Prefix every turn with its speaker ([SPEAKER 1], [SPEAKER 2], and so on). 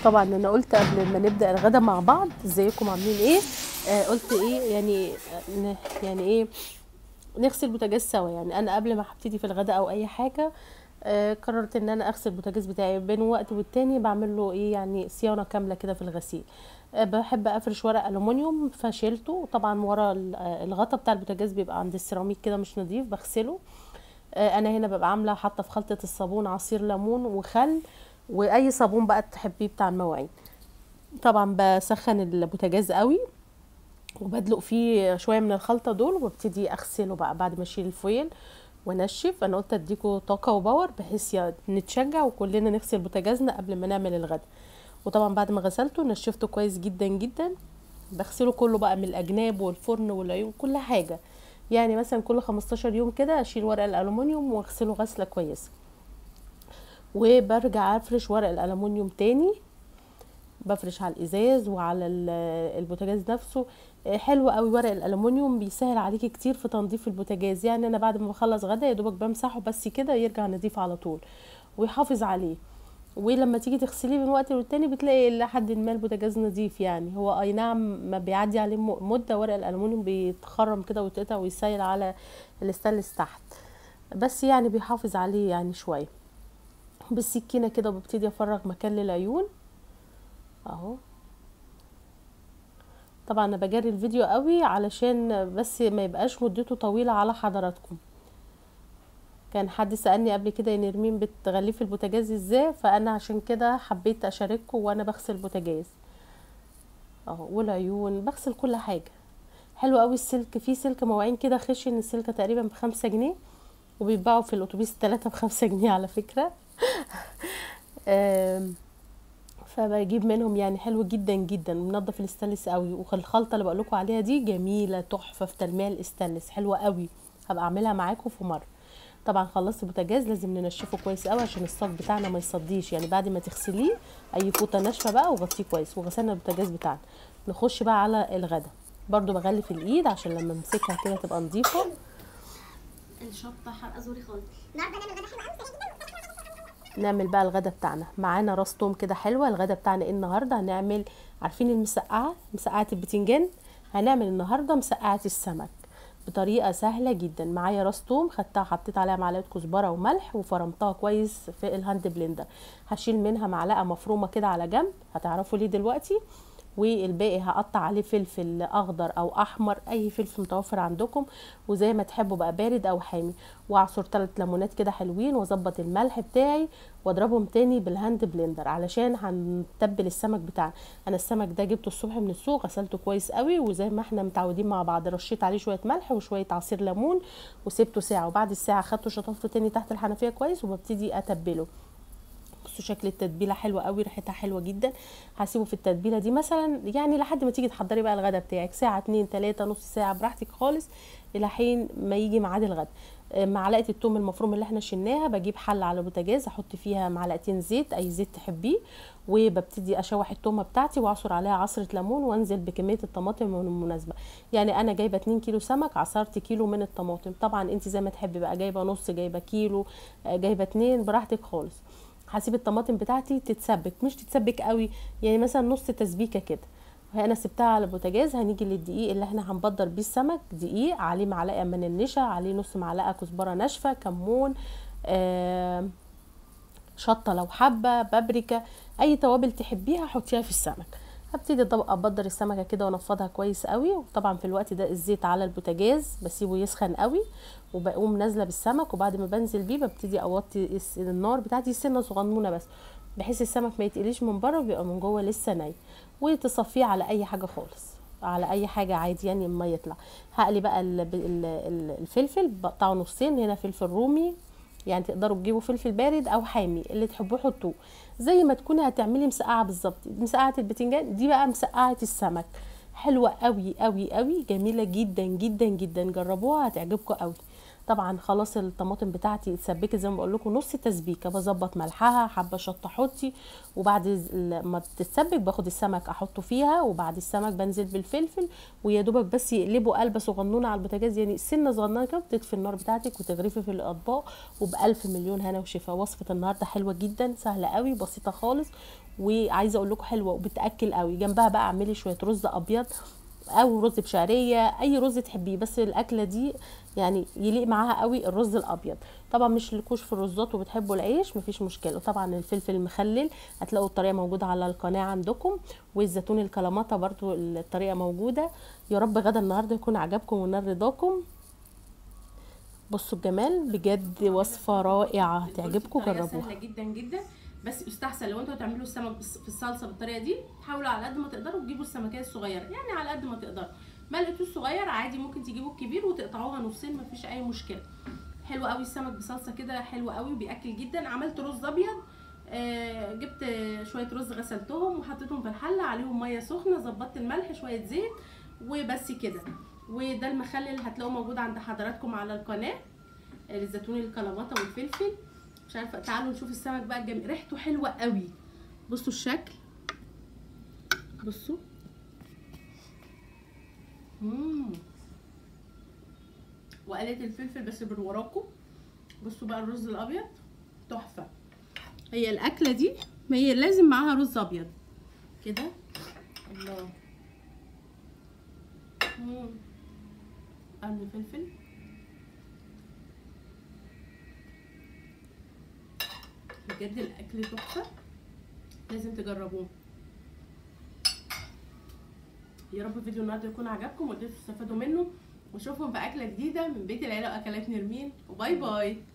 [SPEAKER 1] طبعا انا قلت قبل ما نبدا الغدا مع بعض ازيكم عاملين ايه آه قلت ايه يعني آه، ن- يعني ايه نغسل بوتاجاز سوا يعني انا قبل ما هبتدي في الغدا او اي حاجه آه قررت ان انا اغسل البوتاجاز بتاعي بين وقت والتاني بعمل له ايه يعني صيانه كامله كده في الغسيل آه بحب افرش ورق الومنيوم فشيلته طبعا ورا ال- آه، الغطا بتاع البوتاجاز بيبقى عند السيراميك كده مش نظيف بغسله آه، انا هنا ببقى عامله حاطه في خلطه الصابون عصير ليمون وخل واي صابون بقى تحبيه بتاع المواعين طبعا بسخن البوتاجاز قوي وبدلق فيه شويه من الخلطه دول وابتدي اغسله بقى بعد ما اشيل الفويل وانشف انا قلت اديكوا طاقه وباور بحيث يا- نتشجع وكلنا نغسل بوتاجازنا قبل ما نعمل الغدا وطبعا بعد ما غسلته نشفته كويس جدا جدا بغسله كله بقى من الاجناب والفرن والعيون كل حاجه يعني مثلا كل 15 يوم كده اشيل ورق الالومنيوم واغسله غسله كويسه وبرجع افرش ورق الالومنيوم تاني بفرش على الازاز وعلى ال- البوتاجاز نفسه آه، حلو قوي ورق الالومنيوم بيسهل عليكي كتير في تنظيف البوتاجاز يعني انا بعد ما بخلص غدا يا دوبك بمسحه بس كده يرجع نضيف على طول ويحافظ عليه ولما تيجي تغسليه من وقت للتاني بتلاقي لحد ما البوتاجاز نضيف يعني هو اي نعم ما بيعدي عليه م- مده ورق الالومنيوم بيتخرم كده ويتقطع ويسيل على الستانلس تحت بس يعني بيحافظ عليه يعني شويه بالسكينه كده وببتدي افرغ مكان للعيون اهو طبعا انا بجري الفيديو قوي علشان بس ما يبقاش مدته طويله على حضراتكم كان حد سألني قبل كده يا نرمين بتغلفي البوتاجاز ازاي فانا عشان كده حبيت اشارككم وانا بغسل بوتاجاز اهو والعيون بغسل كل حاجه حلو قوي السلك في سلك مواعين كده خشن السلكه تقريبا بخمسة جنيه وبيتباعوا في الاتوبيس تلاتة بخمسة جنيه على فكره آم، فبجيب منهم يعني حلو جدا جدا منضف الاستانلس قوي والخلطه اللي بقول لكم عليها دي جميله تحفه في تلميع الاستانلس حلوه قوي هبقى اعملها معاكم في مره طبعا خلصت البوتاجاز لازم ننشفه كويس قوي عشان الصاج بتاعنا ما يصديش يعني بعد ما تغسليه اي فوطه ناشفه بقى وغطيه كويس وغسلنا البوتاجاز بتاعنا نخش بقى على الغدا برضو بغلف الايد عشان لما امسكها كده تبقى نظيفه
[SPEAKER 2] الشطه حرقه زوري خالص
[SPEAKER 3] النهارده نعمل غدا حلو قوي
[SPEAKER 1] نعمل بقى الغدا بتاعنا معانا راس توم كده حلوه الغدا بتاعنا ايه النهارده هنعمل عارفين المسقعه مسقعه البتنجان هنعمل النهارده مسقعه السمك بطريقه سهله جدا معايا راس توم خدتها حطيت عليها معلقه كزبره وملح وفرمتها كويس في الهاند بلندر هشيل منها معلقه مفرومه كده على جنب هتعرفوا ليه دلوقتي والباقي هقطع عليه فلفل اخضر او احمر اي فلفل متوفر عندكم وزي ما تحبوا بقى بارد او حامي واعصر ثلاث ليمونات كده حلوين واظبط الملح بتاعي واضربهم تاني بالهاند بلندر علشان هنتبل السمك بتاعنا انا السمك ده جبته الصبح من السوق غسلته كويس قوي وزي ما احنا متعودين مع بعض رشيت عليه شويه ملح وشويه عصير ليمون وسبته ساعه وبعد الساعه خدته شطفته تاني تحت الحنفيه كويس وببتدي اتبله بصوا شكل التتبيله حلوه قوي ريحتها حلوه جدا هسيبه في التتبيله دي مثلا يعني لحد ما تيجي تحضري بقى الغدا بتاعك ساعه اتنين تلاته نص ساعه براحتك خالص الى حين ما يجي ميعاد الغدا آه، معلقه التوم المفروم اللي احنا شلناها بجيب حله على البوتاجاز احط فيها معلقتين زيت اي زيت تحبيه وببتدي اشوح التومه بتاعتي واعصر عليها عصره ليمون وانزل بكميه الطماطم المناسبه يعني انا جايبه 2 كيلو سمك عصرت كيلو من الطماطم طبعا انت زي ما تحبي بقى جايبه نص جايبه كيلو آه، جايبه اتنين براحتك خالص هسيب الطماطم بتاعتي تتسبك مش تتسبك قوي يعني مثلا نص تسبيكه كده انا سبتها على البوتاجاز هنيجي للدقيق اللي احنا هنبدر بيه السمك دقيق عليه معلقه من النشا عليه نص معلقه كزبره ناشفه كمون آه شطه لو حابه بابريكا اي توابل تحبيها حطيها في السمك هبتدي أضب- ابدر السمكه كده وانفضها كويس قوي وطبعا في الوقت ده الزيت على البوتاجاز بسيبه يسخن قوي وبقوم نازله بالسمك وبعد ما بنزل بيه ببتدي اوطي الس- النار بتاعتي سنه صغنونه بس بحيث السمك ما يتقليش من بره وبيبقى من جوه لسه ني وتصفيه على اي حاجه خالص على اي حاجه عادي يعني اما يطلع هقلي بقى ال- ال- ال- الفلفل بقطعه نصين هنا فلفل رومي يعني تقدروا تجيبوا فلفل بارد او حامي اللي تحبوه حطوه زي ما تكوني هتعملي مسقعه بالظبط مسقعه البتنجان دي بقى مسقعه السمك حلوه قوي قوي قوي جميله جدا جدا جدا جربوها هتعجبكم قوي طبعا خلاص الطماطم بتاعتي اتسبكت زي ما بقول لكم نص تسبيكه بظبط ملحها حبه شطه حطي وبعد ال- ما تتسبك باخد السمك احطه فيها وبعد السمك بنزل بالفلفل ويا دوبك بس يقلبوا قلبه صغنونه على البوتاجاز يعني سنه صغننه كده بتطفي النار بتاعتك وتغرفي في الاطباق وبالف مليون هنا وشفا وصفه النهارده حلوه جدا سهله قوي بسيطه خالص وعايزه اقول لكم حلوه وبتاكل قوي جنبها بقى اعملي شويه رز ابيض او رز بشعريه اي رز تحبيه بس الاكله دي يعني يليق معاها قوي الرز الابيض طبعا مش لكوش في الرزات وبتحبوا العيش مفيش مشكله وطبعا الفلفل المخلل هتلاقوا الطريقه موجوده على القناه عندكم والزيتون الكلاماتا برضو الطريقه موجوده يا رب غدا النهارده يكون عجبكم ونال رضاكم بصوا الجمال بجد وصفه رائعه تعجبكم
[SPEAKER 4] بطريقة
[SPEAKER 1] جربوها
[SPEAKER 4] سهله جدا جدا بس يستحسن لو انتوا هتعملوا السمك بس- في الصلصه بالطريقه دي حاولوا على قد ما تقدروا تجيبوا السمكيه الصغيره يعني على قد ما تقدروا ما لقيتوش صغير عادي ممكن تجيبوا الكبير وتقطعوها نصين مفيش اي مشكله حلو قوي السمك بصلصه كده حلو قوي وبياكل جدا عملت رز ابيض آه جبت شويه رز غسلتهم وحطيتهم في الحله عليهم ميه سخنه ظبطت الملح شويه زيت وبس كده وده المخلل هتلاقوه موجود عند حضراتكم على القناه الزيتون الكلاماتا والفلفل مش عارفه تعالوا نشوف السمك بقى الجميل ريحته حلوه قوي بصوا الشكل بصوا مم. وقلت الفلفل بس من وراكم بصوا بقى الرز الابيض تحفه هي الاكله دي ما هي لازم معاها رز ابيض كده الله مم. قرن فلفل بجد الاكل تحفه لازم تجربوه يا رب فيديو النهارده يكون عجبكم وقدرتوا تستفادوا منه واشوفكم في اكله جديده من بيت العيله واكلات نرمين وباي باي